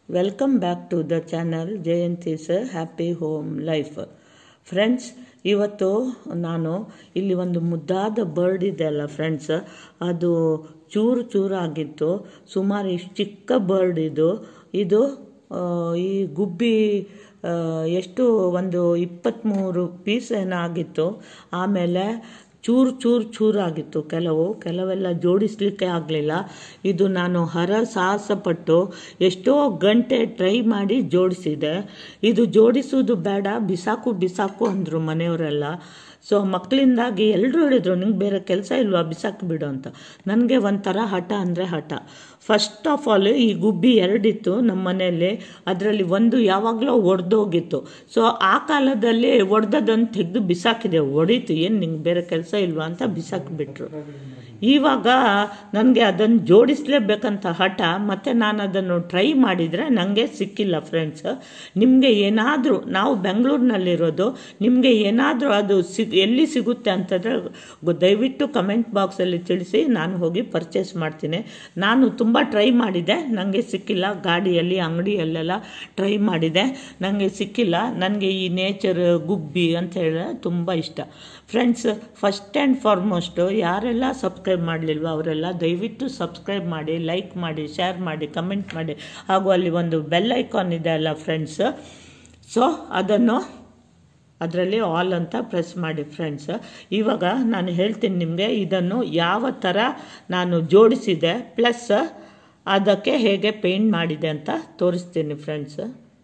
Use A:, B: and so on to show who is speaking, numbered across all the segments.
A: welcome back to the channel Jayanti's happy home life friends ಇವತ್ತು ನಾನು ಇಲ್ಲಿ ಒಂದು ಮುದ್ದಾದ ಬರ್ಡ್ ಇದೆ ಅಲ್ಲ ಫ್ರೆಂಡ್ಸ್ ಅದು ಚೂರು ಚೂರಾಗಿತ್ತು ಸುಮಾರು ಇಷ್ಟು ಚಿಕ್ಕ ಬರ್ಡ್ ಇದು ಇದು ಆ, ಈ ಗುಬ್ಬಿ ಆ, ಎಷ್ಟು ಒಂದು ಇಪ್ಪತ್ತ್ಮೂರು ಪೀಸ್ ಏನೋ ಆಗಿತ್ತು ಆಮೇಲೆ ಚೂರು ಚೂರು ಚೂರಾಗಿತ್ತು ಕೆಲವು ಕೆಲವೆಲ್ಲ ಜೋಡಿಸ್ಲಿಕ್ಕೆ ಆಗಲಿಲ್ಲ ಇದು ನಾನು ಹರ ಸಾಹಸಪಟ್ಟು ಎಷ್ಟೋ ಗಂಟೆ ಟ್ರೈ ಮಾಡಿ ಜೋಡಿಸಿದೆ ಇದು ಜೋಡಿಸೋದು ಬೇಡ ಬಿಸಾಕು ಬಿಸಾಕು ಅಂದರು ಮನೆಯವರೆಲ್ಲ ಸೊ ಮಕ್ಕಳಿಂದಾಗಿ ಎಲ್ಲರೂ ಹೇಳಿದ್ರು ನಿಂಗೆ ಬೇರೆ ಕೆಲಸ ಇಲ್ವಾ ಬಿಸಾಕಿ ಬಿಡು ಅಂತ ನನಗೆ ಒಂಥರ ಹಠ ಅಂದರೆ ಹಠ ಫಸ್ಟ್ ಆಫ್ ಆಲ್ ಈ ಗುಬ್ಬಿ ಎರಡಿತ್ತು ನಮ್ಮ ಮನೆಯಲ್ಲಿ ಅದರಲ್ಲಿ ಒಂದು ಯಾವಾಗಲೂ ಒಡೆದೋಗಿತ್ತು ಸೊ ಆ ಕಾಲದಲ್ಲಿ ಒಡೆದದನ್ನು ತೆಗೆದು ಬಿಸಾಕಿದೆ ಹೊಡೀತು ಏನು ನಿಂಗೆ ಬೇರೆ ಕೆಲಸ ಇಲ್ವಾ ಅಂತ ಬಿಸಾಕಿಬಿಟ್ರು ಇವಾಗ ನನಗೆ ಅದನ್ನು ಜೋಡಿಸ್ಲೇಬೇಕಂತ ಹಠ ಮತ್ತು ನಾನು ಅದನ್ನು ಟ್ರೈ ಮಾಡಿದರೆ ನನಗೆ ಸಿಕ್ಕಿಲ್ಲ ಫ್ರೆಂಡ್ಸ್ ನಿಮಗೆ ಏನಾದರೂ ನಾವು ಬೆಂಗಳೂರಿನಲ್ಲಿರೋದು ನಿಮಗೆ ಏನಾದರೂ ಅದು ಸಿಗ್ ಎಲ್ಲಿ ಸಿಗುತ್ತೆ ಅಂತಂದರೆ ದಯವಿಟ್ಟು ಕಮೆಂಟ್ ಬಾಕ್ಸಲ್ಲಿ ತಿಳಿಸಿ ನಾನು ಹೋಗಿ ಪರ್ಚೇಸ್ ಮಾಡ್ತೀನಿ ನಾನು ತುಂಬ ಟ್ರೈ ಮಾಡಿದೆ ನನಗೆ ಸಿಕ್ಕಿಲ್ಲ ಗಾಡಿಯಲ್ಲಿ ಅಂಗಡಿಯಲ್ಲೆಲ್ಲ ಟ್ರೈ ಮಾಡಿದೆ ನನಗೆ ಸಿಕ್ಕಿಲ್ಲ ನನಗೆ ಈ ನೇಚರ್ ಗುಬ್ಬಿ ಅಂತ ಹೇಳಿದ್ರೆ ತುಂಬ ಇಷ್ಟ ಫ್ರೆಂಡ್ಸ್ ಫಸ್ಟ್ ಆ್ಯಂಡ್ ಫಾರ್ಮೋಸ್ಟು ಯಾರೆಲ್ಲ ಸಬ್ಸ್ಕ್ರೈಬ್ ಮಾಡಲಿಲ್ವೋ ಅವರೆಲ್ಲ ದಯವಿಟ್ಟು ಸಬ್ಸ್ಕ್ರೈಬ್ ಮಾಡಿ ಲೈಕ್ ಮಾಡಿ ಶೇರ್ ಮಾಡಿ ಕಮೆಂಟ್ ಮಾಡಿ ಹಾಗೂ ಅಲ್ಲಿ ಒಂದು ಬೆಲ್ ಐಕಾನ್ ಇದೆ ಅಲ್ಲ ಫ್ರೆಂಡ್ಸ್ ಸೊ ಅದನ್ನು ಅದರಲ್ಲಿ ಆಲ್ ಅಂತ ಪ್ರೆಸ್ ಮಾಡಿ ಫ್ರೆಂಡ್ಸ್ ಇವಾಗ ನಾನು ಹೇಳ್ತೀನಿ ನಿಮಗೆ ಇದನ್ನು ಯಾವ ಥರ ನಾನು ಜೋಡಿಸಿದೆ ಪ್ಲಸ್ ಅದಕ್ಕೆ ಹೇಗೆ ಪೇಂಟ್ ಮಾಡಿದೆ ಅಂತ ತೋರಿಸ್ತೀನಿ ಫ್ರೆಂಡ್ಸ್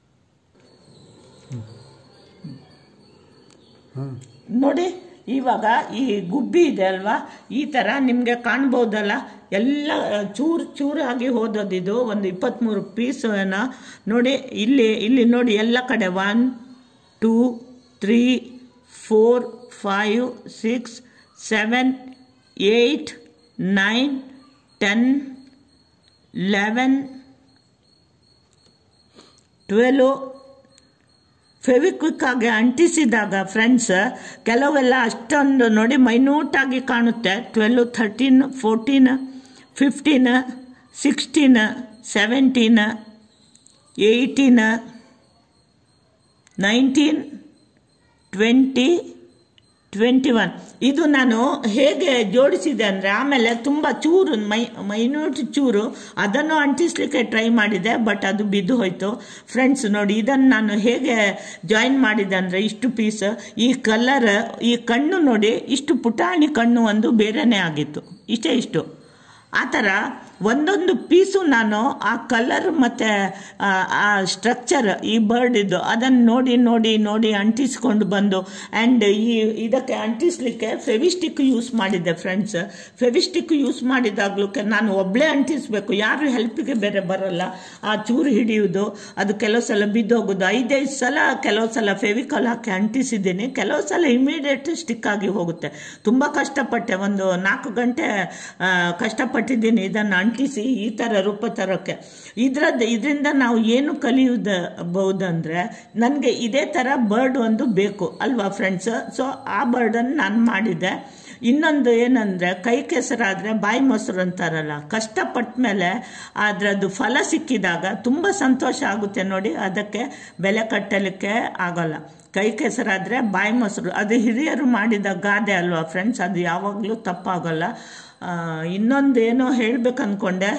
A: ನೋಡಿ ಇವಾಗ ಈ ಗುಬ್ಬಿ ಇದೆ ಅಲ್ವಾ ಈ ಥರ ನಿಮಗೆ ಕಾಣ್ಬೋದಲ್ಲ ಎಲ್ಲ ಚೂರು ಚೂರಾಗಿ ಹೋದೋದಿದು ಒಂದು ಇಪ್ಪತ್ತ್ಮೂರು ಪೀಸ್ ಏನೋ ನೋಡಿ ಇಲ್ಲಿ ಇಲ್ಲಿ ನೋಡಿ ಎಲ್ಲ ಕಡೆ one two three four five six seven eight nine ten eleven twelve Fevikwik ಆಗಿ ಅಂಟಿಸಿದಾಗ ಫ್ರೆಂಡ್ಸ್ ಕೆಲವೆಲ್ಲ ಅಷ್ಟೊಂದು ನೋಡಿ ಮೈನ್ಯೂಟಾಗಿ ಕಾಣುತ್ತೆ twelve thirteen fourteen fifteen sixteen seventeen eighteen nineteen twenty twenty one ಇದು ನಾನು ಹೇಗೆ ಜೋಡಿಸಿದೆ ಅಂದರೆ ಆಮೇಲೆ ತುಂಬ ಚೂರು ಮೈ ಮೈನ್ಯೂಟ್ ಚೂರು ಅದನ್ನು ಅಂಟಿಸ್ಲಿಕ್ಕೆ ಟ್ರೈ ಮಾಡಿದೆ ಬಟ್ ಅದು ಬಿದ್ದು ಹೋಯಿತು ಫ್ರೆಂಡ್ಸ್ ನೋಡಿ ಇದನ್ನು ನಾನು ಹೇಗೆ ಜಾಯಿನ್ ಮಾಡಿದೆ ಅಂದರೆ ಇಷ್ಟು ಪೀಸ್ ಈ ಕಲರ್ ಈ ಕಣ್ಣು ನೋಡಿ ಇಷ್ಟು ಪುಟಾಣಿ ಕಣ್ಣು ಒಂದು ಬೇರೆನೇ ಆಗಿತ್ತು ಇಷ್ಟೇ ಇಷ್ಟು ಆ ಥರ ಒಂದೊಂದು ಪೀಸು ನಾನು ಆ ಕಲರ್ ಮತ್ತು ಆ ಸ್ಟ್ರಕ್ಚರ್ ಈ ಬರ್ಡಿದ್ದು ಅದನ್ನು ನೋಡಿ ನೋಡಿ ನೋಡಿ ಅಂಟಿಸ್ಕೊಂಡು ಬಂದು ಆ್ಯಂಡ್ ಈ ಇದಕ್ಕೆ ಅಂಟಿಸ್ಲಿಕ್ಕೆ ಫೆವಿಸ್ಟಿಕ್ ಯೂಸ್ ಮಾಡಿದ್ದೆ ಫ್ರೆಂಡ್ಸ್ ಫೆವಿಸ್ಟಿಕ್ ಯೂಸ್ ಮಾಡಿದಾಗಲೂ ನಾನು ಒಬ್ಬಳೇ ಅಂಟಿಸ್ಬೇಕು ಯಾರು ಹೆಲ್ಪಿಗೆ ಬೇರೆ ಬರಲ್ಲ ಆ ಚೂರು ಹಿಡಿಯೋದು ಅದು ಕೆಲವು ಸಲ ಬಿದ್ದೋಗೋದು ಐದೈದು ಸಲ ಕೆಲವು ಸಲ ಫೆವಿಕಾಲ್ ಹಾಕಿ ಅಂಟಿಸಿದ್ದೀನಿ ಕೆಲವು ಸಲ ಇಮಿಡಿಯೇಟ್ ಸ್ಟಿಕ್ ಆಗಿ ಹೋಗುತ್ತೆ ತುಂಬ ಕಷ್ಟಪಟ್ಟೆ ಒಂದು ನಾಲ್ಕು ಗಂಟೆ ಆ, ಕಷ್ಟಪಟ್ಟಿದ್ದೀನಿ ಇದನ್ನು ಅಂಟಿಸಿ ಈ ಥರ ರೂಪ ತರೋಕ್ಕೆ ಇದ್ರದ್ದು ಇದರಿಂದ ನಾವು ಏನು ಕಲಿಯೋದಬಹುದಂದರೆ ನನಗೆ ಇದೇ ಥರ ಬರ್ಡ್ ಒಂದು ಬೇಕು ಅಲ್ವಾ ಫ್ರೆಂಡ್ಸ್ ಸೊ ಆ ಬರ್ಡನ್ನು ನಾನು ಮಾಡಿದ್ದೆ ಇನ್ನೊಂದು ಏನಂದರೆ ಕೈ ಕೆಸರಾದರೆ ಬಾಯಿ ಮೊಸರು ಅಂತಾರಲ್ಲ ಕಷ್ಟಪಟ್ಟ ಮೇಲೆ ಅದರದ್ದು ಫಲ ಸಿಕ್ಕಿದಾಗ ತುಂಬ ಸಂತೋಷ ಆಗುತ್ತೆ ನೋಡಿ ಅದಕ್ಕೆ ಬೆಲೆ ಕಟ್ಟಲಿಕ್ಕೆ ಆಗೋಲ್ಲ ಕೈ ಕೆಸರಾದರೆ ಬಾಯಿ ಮೊಸರು ಅದು ಹಿರಿಯರು ಮಾಡಿದ ಗಾದೆ ಅಲ್ವಾ ಫ್ರೆಂಡ್ಸ್ ಅದು ಯಾವಾಗಲೂ ತಪ್ಪಾಗಲ್ಲ ಆ, ಇನ್ನೊಂದು ಏನೋ ಹೇಳ್ಬೇಕು ಅಂದ್ಕೊಂಡೆ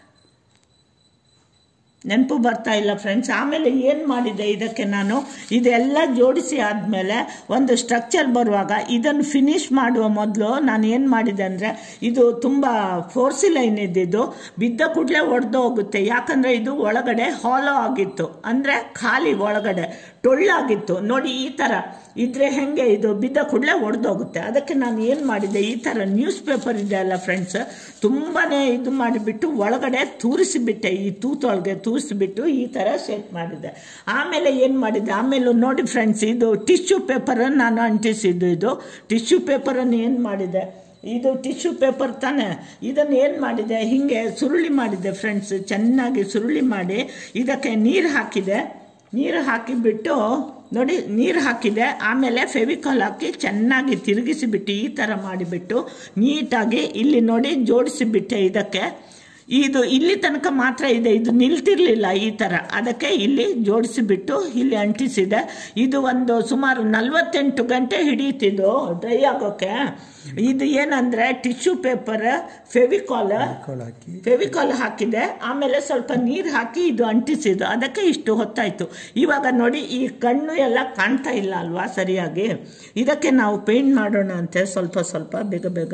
A: ನೆನಪು ಬರ್ತಾ ಇಲ್ಲ ಫ್ರೆಂಡ್ಸ್ ಆಮೇಲೆ ಏನು ಮಾಡಿದೆ ಇದಕ್ಕೆ ನಾನು ಇದೆಲ್ಲ ಜೋಡಿಸಿ ಆದಮೇಲೆ ಒಂದು ಸ್ಟ್ರಕ್ಚರ್ ಬರುವಾಗ ಇದನ್ನು ಫಿನಿಶ್ ಮಾಡುವ ಮೊದಲು ನಾನು ಏನು ಮಾಡಿದೆ ಅಂದರೆ ಇದು ತುಂಬ ಫೋರ್ಸಿ ಲೈನ್ ಇದ್ದಿದ್ದು ಬಿದ್ದ ಕೂಡಲೇ ಒಡೆದು ಹೋಗುತ್ತೆ ಯಾಕಂದರೆ ಇದು ಒಳಗಡೆ ಹಾಲೋ ಆಗಿತ್ತು ಅಂದರೆ ಖಾಲಿ ಒಳಗಡೆ ಟೊಳ್ಳಾಗಿತ್ತು ನೋಡಿ ಈ ಥರ ಇದ್ರೆ ಹೆಂಗೆ ಇದು ಬಿದ್ದ ಕೂಡಲೇ ಒಡೆದೋಗುತ್ತೆ ಅದಕ್ಕೆ ನಾನು ಏನು ಮಾಡಿದೆ ಈ ಥರ ನ್ಯೂಸ್ ಪೇಪರ್ ಇದೆ ಅಲ್ಲ ಫ್ರೆಂಡ್ಸ್ ತುಂಬಾ ಇದು ಮಾಡಿಬಿಟ್ಟು ಒಳಗಡೆ ತೂರಿಸಿಬಿಟ್ಟೆ ಈ ತೂತೊಳಗೆ ತೂರಿಸಿಬಿಟ್ಟು ಈ ಥರ ಸೆಟ್ ಮಾಡಿದೆ ಆಮೇಲೆ ಏನು ಮಾಡಿದೆ ಆಮೇಲೆ ನೋಡಿ ಫ್ರೆಂಡ್ಸ್ ಇದು ಟಿಶ್ಯೂ ಪೇಪರನ್ನು ನಾನು ಅಂಟಿಸಿದ್ದು ಇದು ಟಿಶ್ಯೂ ಪೇಪರನ್ನು ಏನು ಮಾಡಿದೆ ಇದು ಟಿಶ್ಯೂ ಪೇಪರ್ ತಾನೆ ಇದನ್ನು ಏನು ಮಾಡಿದೆ ಹೀಗೆ ಸುರುಳಿ ಮಾಡಿದೆ ಫ್ರೆಂಡ್ಸ್ ಚೆನ್ನಾಗಿ ಸುರುಳಿ ಮಾಡಿ ಇದಕ್ಕೆ ನೀರು ಹಾಕಿದೆ ನೀರು ಹಾಕಿಬಿಟ್ಟು ನೋಡಿ ನೀರು ಹಾಕಿದೆ ಆಮೇಲೆ ಫೆವಿಕಾಲ್ ಹಾಕಿ ಚೆನ್ನಾಗಿ ತಿರುಗಿಸಿಬಿಟ್ಟು ಈ ಥರ ಮಾಡಿಬಿಟ್ಟು ನೀಟಾಗಿ ಇಲ್ಲಿ ನೋಡಿ ಜೋಡಿಸಿಬಿಟ್ಟೆ ಇದಕ್ಕೆ ಇದು ಇಲ್ಲಿ ತನಕ ಮಾತ್ರ ಇದೆ ಇದು ನಿಲ್ತಿರ್ಲಿಲ್ಲ ಈ ಥರ ಅದಕ್ಕೆ ಇಲ್ಲಿ ಜೋಡಿಸಿಬಿಟ್ಟು ಇಲ್ಲಿ ಅಂಟಿಸಿದೆ ಇದು ಒಂದು ಸುಮಾರು ನಲವತ್ತೆಂಟು ಗಂಟೆ ಹಿಡಿಯುತ್ತಿದ್ದು ಡ್ರೈ ಆಗೋಕ್ಕೆ ಇದು ಏನಂದರೆ ಟಿಶ್ಯೂ ಪೇಪರ್ ಫೆವಿಕಾಲ್
B: ಕಾಳು ಹಾಕಿ
A: ಫೆವಿಕಾಲ್ ಹಾಕಿದೆ ಆಮೇಲೆ ಸ್ವಲ್ಪ ನೀರು ಹಾಕಿ ಇದು ಅಂಟಿಸಿದ್ದು ಅದಕ್ಕೆ ಇಷ್ಟು ಹೊತ್ತಾಯಿತು ಇವಾಗ ನೋಡಿ ಈ ಕಣ್ಣು ಎಲ್ಲ ಕಾಣ್ತಾ ಇಲ್ಲ ಅಲ್ವಾ ಸರಿಯಾಗಿ ಇದಕ್ಕೆ ನಾವು ಪೇಂಟ್ ಮಾಡೋಣ ಅಂತೆ ಸ್ವಲ್ಪ ಸ್ವಲ್ಪ ಬೇಗ ಬೇಗ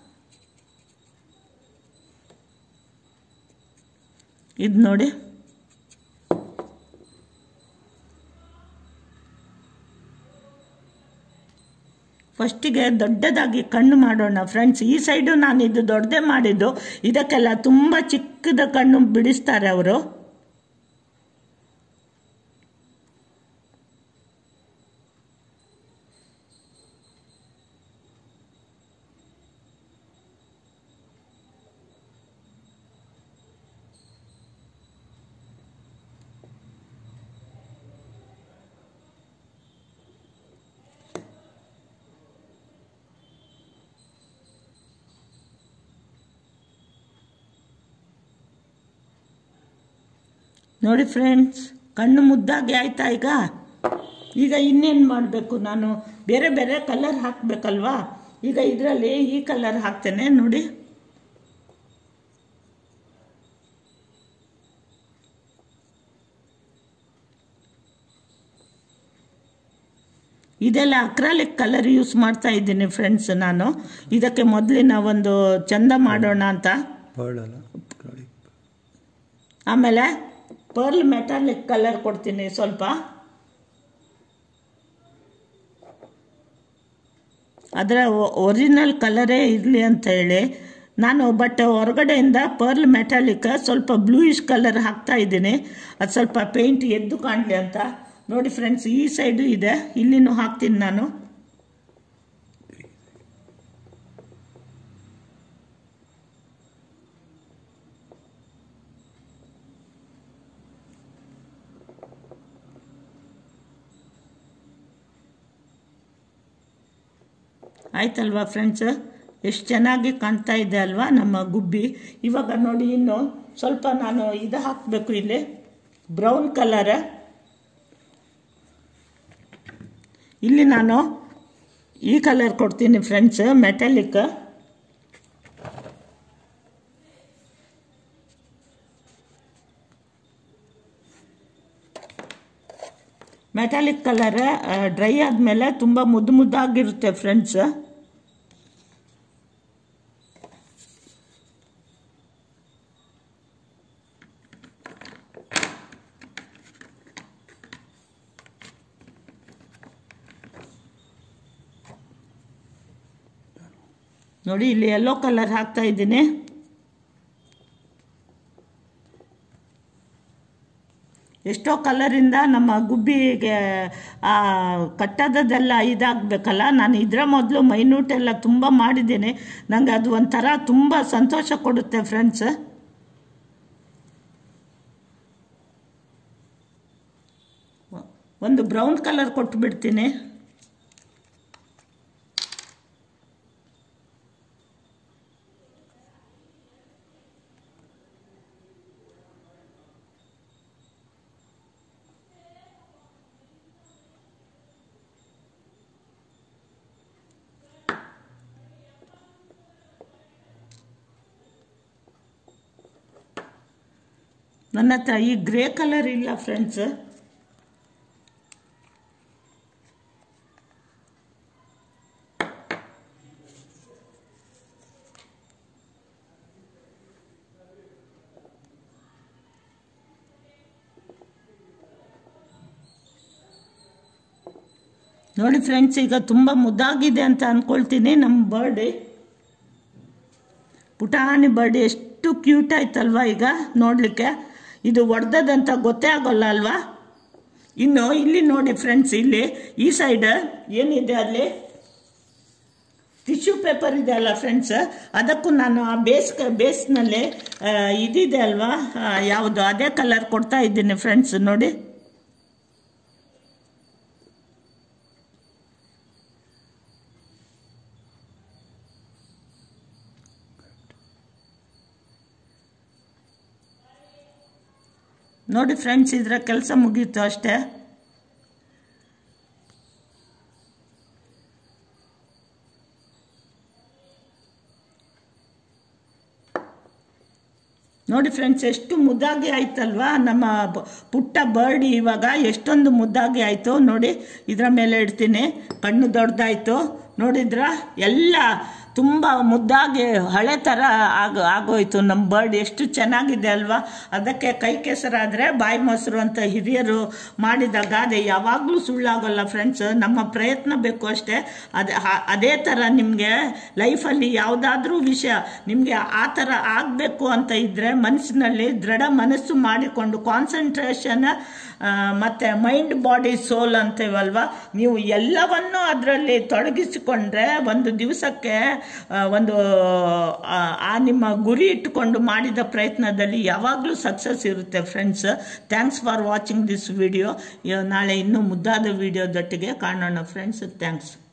A: ಇದು ನೋಡಿ ಫಸ್ಟಿಗೆ ದೊಡ್ಡದಾಗಿ ಕಣ್ಣು ಮಾಡೋಣ ಫ್ರೆಂಡ್ಸ್ ಈ ಸೈಡು ನಾನು ಇದು ದೊಡ್ಡದೇ ಮಾಡಿದ್ದು ಇದಕ್ಕೆಲ್ಲ ತುಂಬ ಚಿಕ್ಕದ ಕಣ್ಣು ಬಿಡಿಸ್ತಾರೆ ಅವರು ನೋಡಿ ಫ್ರೆಂಡ್ಸ್ ಕಣ್ಣು ಮುದ್ದಾಗಿ ಆಯ್ತಾ ಈಗ ಈಗ ಇನ್ನೇನು ಮಾಡಬೇಕು ನಾನು ಬೇರೆ ಬೇರೆ ಕಲರ್ ಹಾಕಬೇಕಲ್ವಾ ಈಗ ಇದರಲ್ಲಿ ಈ ಕಲರ್ ಹಾಕ್ತೇನೆ ನೋಡಿ ಇದೆಲ್ಲ ಅಕ್ರಾಲಿಕ್ ಕಲರ್ ಯೂಸ್ ಮಾಡ್ತಾ ಇದ್ದೀನಿ ಫ್ರೆಂಡ್ಸ್ ನಾನು ಇದಕ್ಕೆ ಮೊದಲಿನ ಒಂದು ಚಂದ ಮಾಡೋಣ ಅಂತ
B: ಪರ್ಳಲ್ಲ ಕಾಳಿ
A: ಆಮೇಲೆ ಪರ್ಲ್ ಮೆಟಾಲಿಕ್ ಕಲರ್ ಕೊಡ್ತೀನಿ ಸ್ವಲ್ಪ ಅದರ ಒರಿಜಿನಲ್ ಕಲರೇ ಇರಲಿ ಅಂತ ಹೇಳಿ ನಾನು ಬಟ್ ಹೊರಗಡೆಯಿಂದ ಪರ್ಲ್ ಮೆಟಾಲಿಕ್ ಸ್ವಲ್ಪ ಬ್ಲೂಯಿಶ್ ಕಲರ್ ಹಾಕ್ತಾ ಇದ್ದೀನಿ ಅದು ಸ್ವಲ್ಪ ಪೇಂಟ್ ಎದ್ದು ಕಾಣಲಿ ಅಂತ ನೋಡಿ ಫ್ರೆಂಡ್ಸ್ ಈ ಸೈಡು ಇದೆ ಇಲ್ಲಿನೂ ಹಾಕ್ತೀನಿ ನಾನು ಆಯ್ತಲ್ವಾ ಫ್ರೆಂಡ್ಸ್ ಎಷ್ಟು ಚೆನ್ನಾಗಿ ಕಾಣ್ತಾ ಇದೆ ಅಲ್ವಾ ನಮ್ಮ ಗುಬ್ಬಿ ಇವಾಗ ನೋಡಿ ಇನ್ನು ಸ್ವಲ್ಪ ನಾನು ಇದು ಹಾಕಬೇಕು ಇಲ್ಲಿ ಬ್ರೌನ್ ಕಲರ್ ಇಲ್ಲಿ ನಾನು ಈ ಕಲರ್ ಕೊಡ್ತೀನಿ friends metallic metallic colour dry ಆದಮೇಲೆ ತುಂಬ ಮುದ್ದು ಮುದ್ದಾಗಿರುತ್ತೆ ಫ್ರೆಂಡ್ಸ್ ನೋಡಿ ಇಲ್ಲಿ ಯೆಲ್ಲೋ ಕಲರ್ ಹಾಕ್ತಾ ಇದ್ದೀನಿ ಎಷ್ಟೋ ಕಲರಿಂದ ನಮ್ಮ ಗುಬ್ಬಿಗೆ ಆ ಕಟ್ಟದದೆಲ್ಲ ಇದಾಗಬೇಕಲ್ಲ ನಾನು ಇದರ ಮೊದಲು ಮೈನ್ಯೂಟ್ ಎಲ್ಲ ತುಂಬ ಮಾಡಿದ್ದೀನಿ ನನಗೆ ಅದು ಒಂಥರ ತುಂಬ ಸಂತೋಷ ಕೊಡುತ್ತೆ ಫ್ರೆಂಡ್ಸ್ ಒಂದು ಬ್ರೌನ್ ಕಲರ್ ಕೊಟ್ಟು ಬಿಡ್ತೀನಿ ನನ್ನ ಹತ್ರ ಈ ಗ್ರೇ ಕಲರ್ ಇಲ್ಲ ಫ್ರೆಂಡ್ಸ್ ನೋಡಿ ಫ್ರೆಂಡ್ಸ್ ಈಗ ತುಂಬ ಮುದ್ದಾಗಿದೆ ಅಂತ ಅಂದ್ಕೊಳ್ತೀನಿ ನಮ್ಮ ಬರ್ಡೇ ಪುಟಾಣಿ ಬರ್ಡೇ ಎಷ್ಟು ಕ್ಯೂಟ್ ಆಯ್ತಲ್ವಾ ಈಗ ನೋಡಲಿಕ್ಕೆ ಇದು ಒಡೆದದಂತ ಗೊತ್ತೇ ಆಗೋಲ್ಲ ಅಲ್ವಾ ಇನ್ನು ಇಲ್ಲಿ ನೋಡಿ ಫ್ರೆಂಡ್ಸ್ ಇಲ್ಲಿ ಈ ಸೈಡ್ ಏನಿದೆ ಅಲ್ಲಿ ಟಿಶ್ಯೂ ಪೇಪರ್ ಇದೆ ಅಲ್ಲ ಫ್ರೆಂಡ್ಸ್ ಅದಕ್ಕೂ ನಾನು ಆ ಬೇಸ್ ಬೇಸ್ನಲ್ಲಿ ಇದಿದೆ ಅಲ್ವಾ ಆ, ಯಾವುದು ಅದೇ ಕಲರ್ ಕೊಡ್ತಾ ಇದ್ದೀನಿ ಫ್ರೆಂಡ್ಸ್ ನೋಡಿ ನೋಡಿ ಫ್ರೆಂಡ್ಸ್ ಇದರ ಕೆಲಸ ಮುಗೀತು ಅಷ್ಟೇ ನೋಡಿ ಫ್ರೆಂಡ್ಸ್ ಎಷ್ಟು ಮುದ್ದಾಗಿ ಆಯ್ತಲ್ವಾ ನಮ್ಮ ಬ- ಪುಟ್ಟ ಬರ್ಡ್ ಇವಾಗ ಎಷ್ಟೊಂದು ಮುದ್ದಾಗಿ ಆಯಿತು ನೋಡಿ ಇದರ ಮೇಲೆ ಇಡ್ತೀನಿ ಕಣ್ಣು ದೊಡ್ಡದಾಯಿತು ನೋಡಿದ್ರ ಎಲ್ಲ ತುಂಬ ಮುದ್ದಾಗಿ ಹಳೆ ಥರ ಆಗ ಆಗೋಯ್ತು ನಮ್ಮ ಬರ್ಡ್ ಎಷ್ಟು ಚೆನ್ನಾಗಿದೆ ಅಲ್ವಾ ಅದಕ್ಕೆ ಕೈ ಕೆಸರಾದರೆ ಬಾಯಿ ಮೊಸರು ಅಂತ ಹಿರಿಯರು ಮಾಡಿದ ಗಾದೆ ಯಾವಾಗಲೂ ಸುಳ್ಳಾಗೋಲ್ಲ ಫ್ರೆಂಡ್ಸ್ ನಮ್ಮ ಪ್ರಯತ್ನ ಬೇಕು ಅಷ್ಟೇ ಅದೇ ಆ- ಅದೇ ಥರ ನಿಮಗೆ ಲೈಫಲ್ಲಿ ಯಾವುದಾದ್ರೂ ವಿಷಯ ನಿಮಗೆ ಆ ಥರ ಆಗಬೇಕು ಅಂತ ಇದ್ದರೆ ಮನಸ್ಸಿನಲ್ಲಿ ದೃಢ ಮನಸ್ಸು ಮಾಡಿಕೊಂಡು ಕಾನ್ಸಂಟ್ರೇಷನ್ ಮತ್ತು ಮೈಂಡ್ ಬಾಡಿ ಸೋಲ್ ಅಂತೇವಲ್ವ ನೀವು ಎಲ್ಲವನ್ನೂ ಅದರಲ್ಲಿ ತೊಡಗಿಸಿಕೊಂಡ್ರೆ ಒಂದು ದಿವಸಕ್ಕೆ ಆ, ಒಂದು ಆ, ಆ ನಿಮ್ಮ ಗುರಿ ಇಟ್ಟುಕೊಂಡು ಮಾಡಿದ ಪ್ರಯತ್ನದಲ್ಲಿ ಯಾವಾಗಲೂ ಸಕ್ಸಸ್ ಇರುತ್ತೆ friends thanks for watching this video ನಾಳೆ ಇನ್ನೂ ಮುದ್ದಾದ ವಿಡಿಯೋದೊಟ್ಟಿಗೆ ಕಾಣೋಣ ಫ್ರೆಂಡ್ಸ್ ಥ್ಯಾಂಕ್ಸ್